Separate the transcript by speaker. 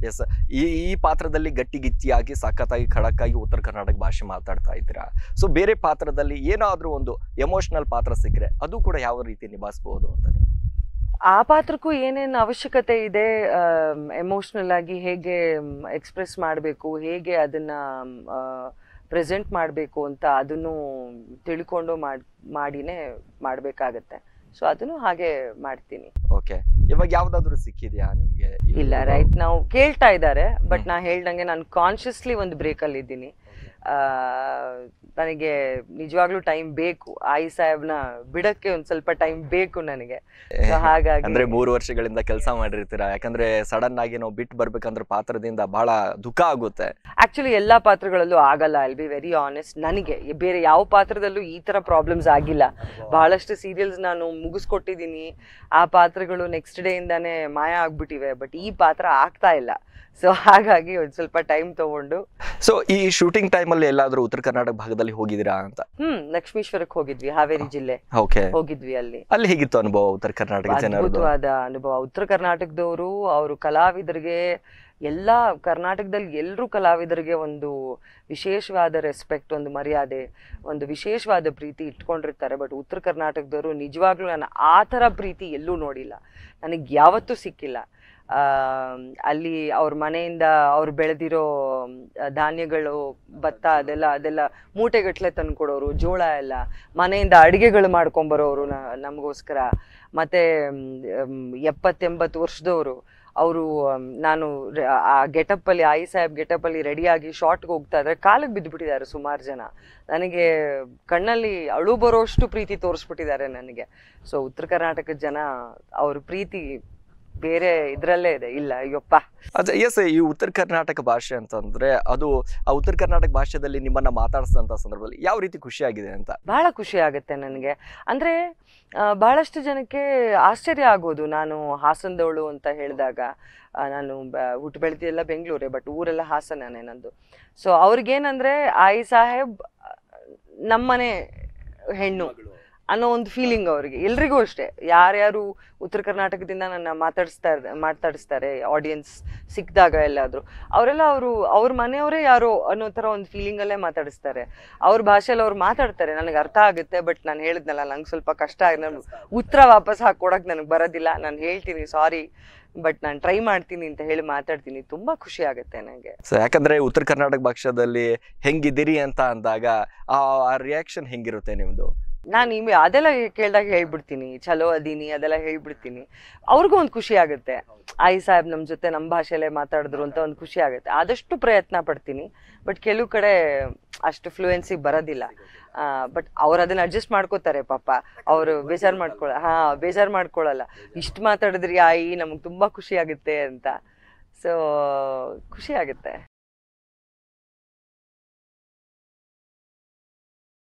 Speaker 1: S ಈ ಈ ಪಾತ್ರದಲ್ಲಿ ಗಟ್ಟಿಗಿಚ್ಚಿಯಾಗಿ ಸಖತ್ತಾಗಿ ಖಡಕ್ಕಾಗಿ ಉತ್ತರ ಕರ್ನಾಟಕ ಭಾಷೆ ಮಾತಾಡ್ತಾ ಇದ್ದೀರಾ ಸೊ ಬೇರೆ ಪಾತ್ರದಲ್ಲಿ ಏನಾದ್ರೂ ಒಂದು ಎಮೋಷನಲ್ ಪಾತ್ರ ಸಿಕ್ಕರೆ ಅದು ಕೂಡ ಯಾವ ರೀತಿ ನಿಭಾಯಿಸಬಹುದು ಅಂತ ನೀವು?
Speaker 2: ಆ ಪಾತ್ರಕ್ಕೂ ಏನೇನು ಅವಶ್ಯಕತೆ ಇದೆ ಎಮೋಷ್ನಲ್ ಆಗಿ ಹೇಗೆ ಎಕ್ಸ್ಪ್ರೆಸ್ ಮಾಡಬೇಕು ಹೇಗೆ ಅದನ್ನ ಪ್ರೆಸೆಂಟ್ ಮಾಡಬೇಕು ಅಂತ ಅದನ್ನು ತಿಳ್ಕೊಂಡು ಮಾಡ್ ಮಾಡಿನೇ ಮಾಡಬೇಕಾಗತ್ತೆ ಸೊ ಅದನ್ನು ಹಾಗೆ ಮಾಡ್ತೀನಿ
Speaker 1: ಓಕೆ ಇವಾಗ ಯಾವ್ದಾದ್ರು ಸಿಕ್ಕಿದ್ಯಾ ನಿಮ್ಗೆ ಈ
Speaker 2: ಇಲ್ಲ
Speaker 1: ಒಂದು-
Speaker 2: ರೈಟ್ ನಾವು ಕೇಳ್ತಾ ಇದ್ದಾರೆ ಬಟ್
Speaker 1: ಹ್ಮ್.
Speaker 2: ನಾ ಹೇಳ್ದಂಗೆ ನಾನು ಕಾನ್ಶಿಯಸ್ಲಿ ಒಂದು ಬ್ರೇಕಲ್ಲಿ ಇದ್ದೀನಿ ಆ, ನನಗೆ ನಿಜವಾಗ್ಲೂ ಟೈಮ್ ಬೇಕು ಆಯಿ ಸಾಹೇಬ್ನ ಬಿಡಕ್ಕೆ ಒಂದ್ ಸ್ವಲ್ಪ ಟೈಮ್ ಬೇಕು ನನಗೆ So ಹಾಗಾಗಿ
Speaker 1: ಅಂದ್ರೆ ಮೂರು ವರ್ಷಗಳಿಂದ ಕೆಲಸ ಮಾಡಿರ್ತೀರಾ ಯಾಕಂದ್ರೆ ಸಡನ್ ಆಗಿ ನಾವು ಬಿಟ್ಟು ಬರ್ಬೇಕಂದ್ರೆ ಪಾತ್ರದಿಂದ ಬಹಳ ದುಃಖ ಆಗುತ್ತೆ
Speaker 2: ಆಕ್ಚುಲಿ ಎಲ್ಲಾ ಪಾತ್ರಗಳಲ್ಲೂ ಆಗಲ್ಲ ಐಲ್ ಬಿ ವೆರಿ ಆನೆಸ್ಟ್ ನನಗೆ ಬೇರೆ ಯಾವ ಪಾತ್ರದಲ್ಲೂ ಈ ತರ ಪ್ರಾಬ್ಲಮ್ಸ್ ಆಗಿಲ್ಲ ಬಹಳಷ್ಟು ಸೀರಿಯಲ್ಸ್ ನಾನು ಮುಗಿಸ್ಕೊಟ್ಟಿದ್ದೀನಿ ಆ ಪಾತ್ರಗಳು ನೆಕ್ಸ್ಟ್ ಡೇ ಇಂದಾನೆ ಮಾಯ ಆಗ್ಬಿಟ್ಟಿವೆ ಬಟ್ ಈ ಪಾತ್ರ ಆಗ್ತಾ ಇಲ್ಲ ಸೊ ಹಾಗಾಗಿ ಒಂದ್ ಸ್ವಲ್ಪ ಟೈಮ್ ತಗೊಂಡು
Speaker 1: ಸೊ ಈ ಶೂಟಿಂಗ್ ಟೈಮ್ ಅಲ್ಲಿ ಎಲ್ಲಾದ್ರೂ ಉತ್ತರ ಕರ್ನಾಟಕ ಭಾಗದಲ್ಲಿ ಹೋಗಿದ್ದೀರಾ ಅಂತ
Speaker 2: ಹ್ಮ್ ಲಕ್ಷ್ಮೀಶ್ವರಕ್ಕೆ ಹೋಗಿದ್ವಿ ಹಾವೇರಿ ಜಿಲ್ಲೆ
Speaker 1: ಓಕೆ
Speaker 2: ಹೋಗಿದ್ವಿ ಅಲ್ಲಿ
Speaker 1: ಅಲ್ಲಿ ಹೇಗಿತ್ತು ಅನುಭವ ಉತ್ತರ ಕರ್ನಾಟಕ ಜನರದು
Speaker 2: ಅದ್ಭುತವಾದ ಅನುಭವ ಉತ್ತರ ಕರ್ನಾಟಕದವರು ಅವರು ಕಲಾವಿದರಿಗೆ ಎಲ್ಲ ಕರ್ನಾಟಕದಲ್ಲಿ ಎಲ್ಲರೂ ಕಲಾವಿದರಿಗೆ ಒಂದು ವಿಶೇಷವಾದ ರೆಸ್ಪೆಕ್ಟ್ ಒಂದು ಮರ್ಯಾದೆ ಒಂದು ವಿಶೇಷವಾದ ಪ್ರೀತಿ ಇಟ್ಕೊಂಡಿರ್ತಾರೆ ಬಟ್ ಉತ್ತರ ಕರ್ನಾಟಕದವರು ನಿಜವಾಗ್ಲೂ ನಾನು ಆ ಥರ ಪ್ರೀತಿ ಎಲ್ಲೂ ನೋಡಿಲ್ಲ ನನಗೆ ಯಾವತ್ತೂ ಸಿಕ್ಕಿಲ್ಲ ಆ, ಅಲ್ಲಿ ಅವ್ರ ಮನೆಯಿಂದ ಅವ್ರು ಬೆಳೆದಿರೋ ಧಾನ್ಯಗಳು ಭತ್ತ ಅದೆಲ್ಲ ಅದೆಲ್ಲ ಮೂಟೆಗಟ್ಲೆ ತಂದ್ಕೊಡೋರು ಜೋಳ ಎಲ್ಲ ಮನೆಯಿಂದ ಅಡಿಗೆಗಳು ಮಾಡ್ಕೊಂಬರೋರು ನ- ನಮಗೋಸ್ಕರ ಮತ್ತೆ ಮ್, ಎಪ್ಪತ್ತೆಂಬತ್ತು ವರ್ಷದವರು ಅವರು ನಾನು ರೆ- ಆ ಗೆಟಪ್ ಅಲ್ಲಿ ಆಯಿ ಸಾಹೇಬ್ ಗೆಟಪ್ ಅಲ್ಲಿ ರೆಡಿಯಾಗಿ ಶಾರ್ಟ್ಗೆ ಹೋಗ್ತಾ ಇದ್ರೆ ಕಾಲಿಗೆ ಬಿದ್ದುಬಿಟ್ಟಿದ್ದಾರೆ ಸುಮಾರು ಜನ ನನಗೆ ಕಣ್ಣಲ್ಲಿ ಅಳು ಬರೋಷ್ಟು ಪ್ರೀತಿ ತೋರಿಸ್ಬಿಟ್ಟಿದ್ದಾರೆ ನನಗೆ ಸೊ ಉತ್ತರ ಕರ್ನಾಟಕದ ಜನ ಅವ್ರ ಪ್ರೀತಿ ಬೇರೆ ಇದ್ರಲ್ಲೇ ಇದೆ ಇಲ್ಲ ಅಯ್ಯಪ್ಪ
Speaker 1: ಅದೇ ಎಸ್ ಈ ಉತ್ತರ ಕರ್ನಾಟಕ ಭಾಷೆ ಅಂತಂದ್ರೆ ಅದು ಆ ಉತ್ತರ ಕರ್ನಾಟಕ ಭಾಷೆದಲ್ಲಿ ನಿಮ್ಮನ್ನ ಮಾತಾಡಿಸಿದಂತ ಸಂದರ್ಭದಲ್ಲಿ ಯಾವ ರೀತಿ ಖುಷಿಯಾಗಿದೆ ಅಂತ
Speaker 2: ಬಹಳ ಖುಷಿ ಆಗುತ್ತೆ ನನಗೆ ಅಂದ್ರೆ ಆ, ಬಹಳಷ್ಟು ಜನಕ್ಕೆ ಆಶ್ಚರ್ಯ ಆಗೋದು ನಾನು ಹಾಸನದವಳು ಅಂತ ಹೇಳಿದಾಗ ಆ, ನಾನು ಬ- ಹುಟ್ಟು ಬೆಳೆದಿದ್ದೆಲ್ಲ ಬೆಂಗಳೂರೇ ಬಟ್ ಊರೆಲ್ಲ ಹಾಸನನೇ ನಂದು ಸೊ ಅವ್ರಿಗೇನಂದ್ರೆ ಆಯಿ ಸಾಹೇಬ್ ಆ, ನಮ್ಮನೆ ಹೆಣ್ಣು ಅನ್ನೋ ಒಂದು ಫೀಲಿಂಗ್ ಅವರಿಗೆ ಎಲ್ರಿಗೂ ಅಷ್ಟೇ ಯಾರ್ಯಾರು ಉತ್ತರ ಕರ್ನಾಟಕದಿಂದ ನನ್ನ ಮಾತಾಡಿಸ್ತಾ ಇರ್- ಮಾತಾಡಿಸ್ತಾರೆ ಆಡಿಯನ್ಸ್ ಸಿಕ್ಕಿದಾಗ ಎಲ್ಲಾದರೂ ಅವರೆಲ್ಲ ಅವರು ಅವ್ರ ಮನೆಯವರೇ ಯಾರೋ ಅನ್ನೋ ಥರ ಒಂದು ಫೀಲಿಂಗಲ್ಲೇ ಮಾತಾಡಿಸ್ತಾರೆ ಅವ್ರ ಭಾಷೆಯಲ್ಲಿ ಅವ್ರು ಮಾತಾಡ್ತಾರೆ ನನಗೆ ಅರ್ಥ ಆಗುತ್ತೆ ಬಟ್ ನಾನು ಹೇಳಿದ್ನಲ್ಲ ನಂಗೆ ಸ್ವಲ್ಪ ಕಷ್ಟ ಆಗಿ ನಾನು ಉತ್ತರ ವಾಪಸ್ ಹಾಕೊಡಕ್ಕೆ ನನಗೆ ಬರೋದಿಲ್ಲ ನಾನು ಹೇಳ್ತೀನಿ ಸಾರಿ ಬಟ್ ನಾನು ಟ್ರೈ ಮಾಡ್ತೀನಿ ಅಂತ ಹೇಳಿ ಮಾತಾಡ್ತೀನಿ ತುಂಬ ಖುಷಿ ಆಗುತ್ತೆ ನನಗೆ
Speaker 1: ಸೊ ಯಾಕಂದ್ರೆ ಉತ್ತರ ಕರ್ನಾಟಕ ಭಾಷೆದಲ್ಲಿ ಹೆಂಗಿದ್ದೀರಿ ಅಂತ ಅಂದಾಗ ಆ ರಿಯಾಕ್ಷನ್ ಹೆಂಗಿರುತ್ತೆ ನಿಮ್ದು
Speaker 2: ನಾನು ನಿಮಗೆ ಅದೆಲ್ಲ ಕೇಳಿದಾಗ ಹೇಳ್ಬಿಡ್ತೀನಿ ಚಲೋ ಅದೀನಿ ಅದೆಲ್ಲ ಹೇಳ್ಬಿಡ್ತೀನಿ ಅವ್ರಿಗೂ ಒಂದು ಖುಷಿ ಆಗುತ್ತೆ ಆಯಿ ಸಾಹೇಬ್ ನಮ್ಮ ಜೊತೆ ನಮ್ಮ ಭಾಷೆಯಲ್ಲೇ ಮಾತಾಡಿದ್ರು ಅಂತ ಒಂದು ಖುಷಿ ಆಗುತ್ತೆ ಆದಷ್ಟು ಪ್ರಯತ್ನ ಪಡ್ತೀನಿ ಬಟ್ ಕೆಲವು ಕಡೆ ಅಷ್ಟು ಫ್ಲೂಯೆನ್ಸಿ ಬರೋದಿಲ್ಲ ಬಟ್ ಅವ್ರು ಅದನ್ನ ಅಡ್ಜಸ್ಟ್ ಮಾಡ್ಕೋತಾರೆ ಪಾಪ ಅವರು ಬೇಜಾರು ಮಾಡ್ಕೊಳ ಹಾ ಬೇಜಾರು ಮಾಡ್ಕೊಳಲ್ಲ ಇಷ್ಟು ಮಾತಾಡಿದ್ರಿ ಆಯಿ ನಮಗೆ ತುಂಬಾ ಖುಷಿ ಆಗುತ್ತೆ ಅಂತ ಸೊ ಖುಷಿ ಆಗುತ್ತೆ